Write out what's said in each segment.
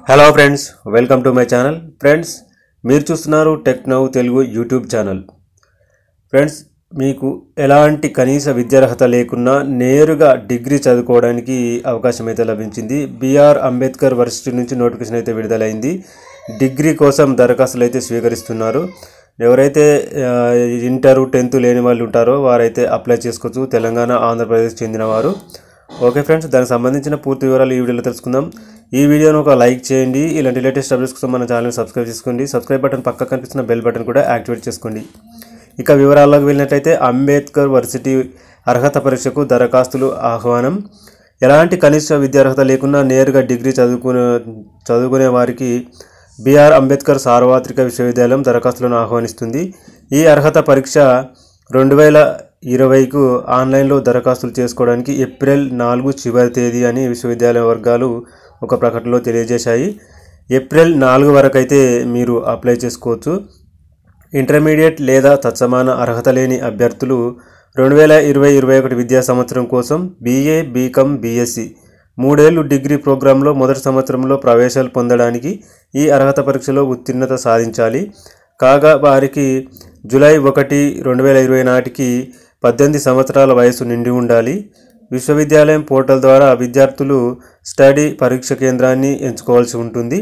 hello friends welcome to my channel friends మీరు చూస్తున్నారు tech now Telugu YouTube channel friends మీకు ఎలాంటి కనీస విద్యార్హత లేకున్నా నేరుగా డిగ్రీ చదువుకోవడానికి అవకాశం అయితే లభించింది బిఆర్ అంబేద్కర్ వర్సిటీ నుంచి నోటిఫికేషన్ అయితే విడుదలైంది డిగ్రీ కోసం దరఖాస్తులు అయితే స్వీకరిస్తున్నారు ఎవరైతే ఆ, ఇంటర్ టెన్త్ లేని వాళ్ళు ఉంటారో వారైతే అప్లై చేసుకోవచ్చు తెలంగాణ ఆంధ్రప్రదేశ్ చెందినవారు ఓకే ఫ్రెండ్స్ దానికి సంబంధించిన పూర్తి వివరాలు ఈ వీడియోలో తెలుసుకుందాం ఈ వీడియోను ఒక లైక్ చేయండి ఇలాంటి లేటెస్ట్ అప్డేట్స్ కోసం మన ఛానల్ సబ్స్క్రైబ్ చేసుకోండి సబ్స్క్రైబ్ బటన్ పక్క కనిపిస్తున్న బెల్ బటన్ కూడా యాక్టివేట్ చేసుకోండి ఇక వివరాల్లోకి వెళ్ళినట్లయితే అంబేద్కర్ వర్సిటీ అర్హత పరీక్షకు దరఖాస్తులు ఆహ్వానం ఎలాంటి కనిష్ట విద్యార్హత లేకున్నా నేరుగా డిగ్రీ చదువుకునే చదువుకునే వారికి బిఆర్ అంబేద్కర్ సార్వత్రిక విశ్వవిద్యాలయం దరఖాస్తులను ఆహ్వానిస్తుంది ఈ అర్హత పరీక్ష రెండు వేల ఇరవైకు ఆన్లైన్లో దరఖాస్తులు చేసుకోవడానికి ఏప్రిల్ నాలుగు చివరి తేదీ అని విశ్వవిద్యాలయ వర్గాలు ఒక ప్రకటనలో తెలియజేశాయి ఏప్రిల్ నాలుగు వరకు అయితే మీరు అప్లై చేసుకోవచ్చు ఇంటర్మీడియట్ లేదా తత్సమాన అర్హత లేని అభ్యర్థులు రెండు వేల ఇరవై ఇరవై ఒకటి విద్యా సంవత్సరం కోసం బీఏ బీకామ్ బీఎస్సీ మూడేళ్లు డిగ్రీ ప్రోగ్రాంలో మొదటి సంవత్సరంలో ప్రవేశాలు పొందడానికి ఈ అర్హత పరీక్షలో ఉత్తీర్ణత సాధించాలి కాగా వారికి జూలై ఒకటి రెండు వేల ఇరవై నాటికి పద్దెనిమిది సంవత్సరాల వయసు నిండి ఉండాలి విశ్వవిద్యాలయం పోర్టల్ ద్వారా విద్యార్థులు స్టడీ పరీక్ష కేంద్రాన్ని ఎంచుకోవాల్సి ఉంటుంది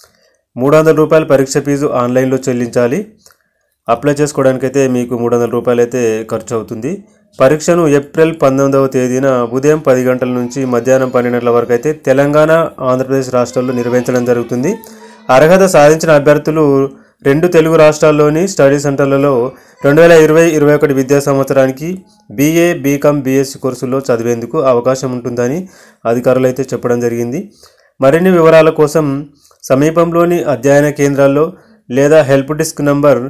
మూడు వందల రూపాయల పరీక్ష ఫీజు ఆన్లైన్లో చెల్లించాలి అప్లై చేసుకోవడానికైతే మీకు మూడు వందల రూపాయలు అయితే ఖర్చు అవుతుంది పరీక్షను ఏప్రిల్ పంతొమ్మిదవ తేదీన ఉదయం పది గంటల నుంచి మధ్యాహ్నం పన్నెండు గంటల వరకు అయితే తెలంగాణ ఆంధ్రప్రదేశ్ రాష్ట్రాల్లో నిర్వహించడం జరుగుతుంది అర్హత సాధించిన అభ్యర్థులు రెండు తెలుగు రాష్ట్రాల్లోని స్టడీ సెంటర్లలో రెండు వేల ఇరవై ఇరవై ఒకటి విద్యా సంవత్సరానికి బీఏ బీకామ్ బీఎస్సీ కోర్సుల్లో చదివేందుకు అవకాశం ఉంటుందని అధికారులు అయితే చెప్పడం జరిగింది మరిన్ని వివరాల కోసం సమీపంలోని అధ్యయన కేంద్రాల్లో లేదా help desk number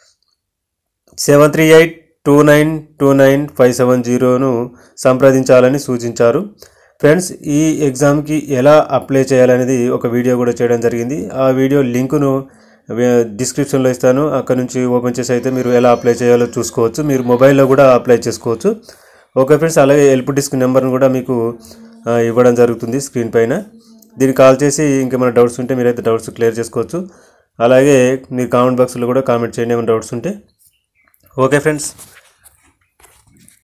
seven three eight two nine two nine five seven జీరోను సంప్రదించాలని సూచించారు ఫ్రెండ్స్ ఈ ఎగ్జామ్కి ఎలా అప్లై చేయాలనేది ఒక వీడియో కూడా చేయడం జరిగింది ఆ వీడియో లింకును వే- డిస్క్రిప్షన్లో ఇస్తాను అక్కడ నుంచి ఓపెన్ చేసి అయితే మీరు ఎలా అప్లై చేయాలో చూసుకోవచ్చు మీరు మొబైల్లో కూడా అప్లై చేసుకోవచ్చు ఓకే ఫ్రెండ్స్ అలాగే హెల్ప్ డిస్క్ నెంబర్ను కూడా మీకు ఆ, ఇవ్వడం జరుగుతుంది స్క్రీన్ పైన దీన్ని కాల్ చేసి ఇంకేమైనా డౌట్స్ ఉంటే మీరైతే డౌట్స్ క్లియర్ చేసుకోవచ్చు అలాగే మీరు కామెంట్ బాక్స్లో కూడా కామెంట్ చేయండి ఏమైనా డౌట్స్ ఉంటే ఓకే ఫ్రెండ్స్